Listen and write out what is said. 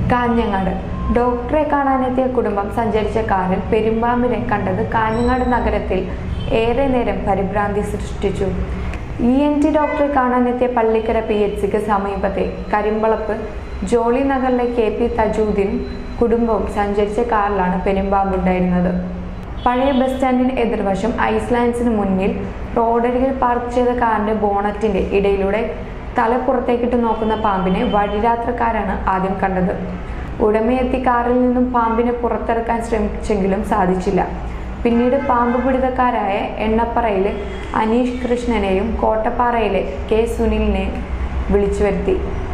കാഞ്ഞങ്ങാട് ഡോക്ടറെ കാണാനെത്തിയ കുടുംബം സഞ്ചരിച്ച കാറിൽ പെരുമ്പാമ്പിനെ കണ്ടത് കാഞ്ഞങ്ങാട് നഗരത്തിൽ ഏറെ നേരം പരിഭ്രാന്തി സൃഷ്ടിച്ചു ഇ എൻ ടി ഡോക്ടറെ കാണാനെത്തിയ പള്ളിക്കര പി എച്ച് സിക്ക് സമീപത്തെ കരിമ്പളപ്പ് ജോളി നഗറിലെ കെ പി തജൂദ്ദീനും കുടുംബവും സഞ്ചരിച്ച കാറിലാണ് പെരുമ്പാമ്പുണ്ടായിരുന്നത് പഴയ ബസ് സ്റ്റാൻഡിന് എതിർവശം ഐസ്ലാൻഡ്സിന് മുന്നിൽ റോഡരികിൽ പാർക്ക് ചെയ്ത കാറിന്റെ ബോണറ്റിന്റെ ഇടയിലൂടെ തല പുറത്തേക്കിട്ട് നോക്കുന്ന പാമ്പിനെ വഴിയാത്രക്കാരാണ് ആദ്യം കണ്ടത് ഉടമയെത്തി കാറിൽ നിന്നും പാമ്പിനെ പുറത്തിറക്കാൻ ശ്രമിച്ചെങ്കിലും സാധിച്ചില്ല പിന്നീട് പാമ്പ് പിടുത്തക്കാരായ എണ്ണപ്പറയിലെ അനീഷ് കൃഷ്ണനെയും കോട്ടപ്പാറയിലെ കെ സുനിലിനെയും വിളിച്ചു വരുത്തി